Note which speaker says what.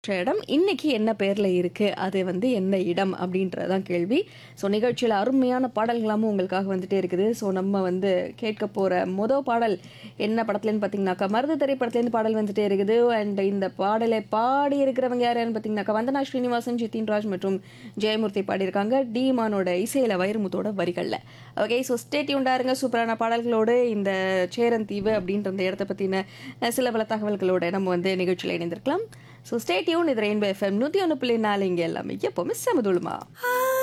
Speaker 1: இடம் இன்னைக்கு என்ன பேர்ல இருக்கு அது வந்து என்ன இடம் அப்படின்றதான் கேள்வி ஸோ நிகழ்ச்சியில் அருமையான பாடல்களாமும் உங்களுக்காக வந்துட்டே இருக்குது ஸோ நம்ம வந்து கேட்க போற மொதல் பாடல் என்ன படத்துலன்னு பார்த்தீங்கன்னாக்கா மருது திரைப்படத்துலேருந்து பாடல் வந்துட்டே இருக்குது அண்ட் இந்த பாடலை பாடி இருக்கிறவங்க யாருன்னு பார்த்தீங்கன்னாக்கா வந்தனா ஸ்ரீனிவாசன் ஜித்தின் ராஜ் மற்றும் ஜெயமூர்த்தி பாடியிருக்காங்க டீமானோட இசையில வைரமுத்தோட வரிகளில் ஓகே ஸோ ஸ்டேட்யூண்டாக இருங்க சூப்பரான பாடல்களோடு இந்த சேரந்தீவு அப்படின்ற இந்த இடத்த பற்றின சில பல தகவல்களோட நம்ம வந்து நிகழ்ச்சியில் இணைந்திருக்கலாம் ஸோ ஸ்டேட்யூன் இது ரெயின்போ எஃப்எம் நூற்றி ஒன்று புள்ளி நாலு இங்கே எல்லாமே எப்போவுமே சமதுளுமா
Speaker 2: ஆ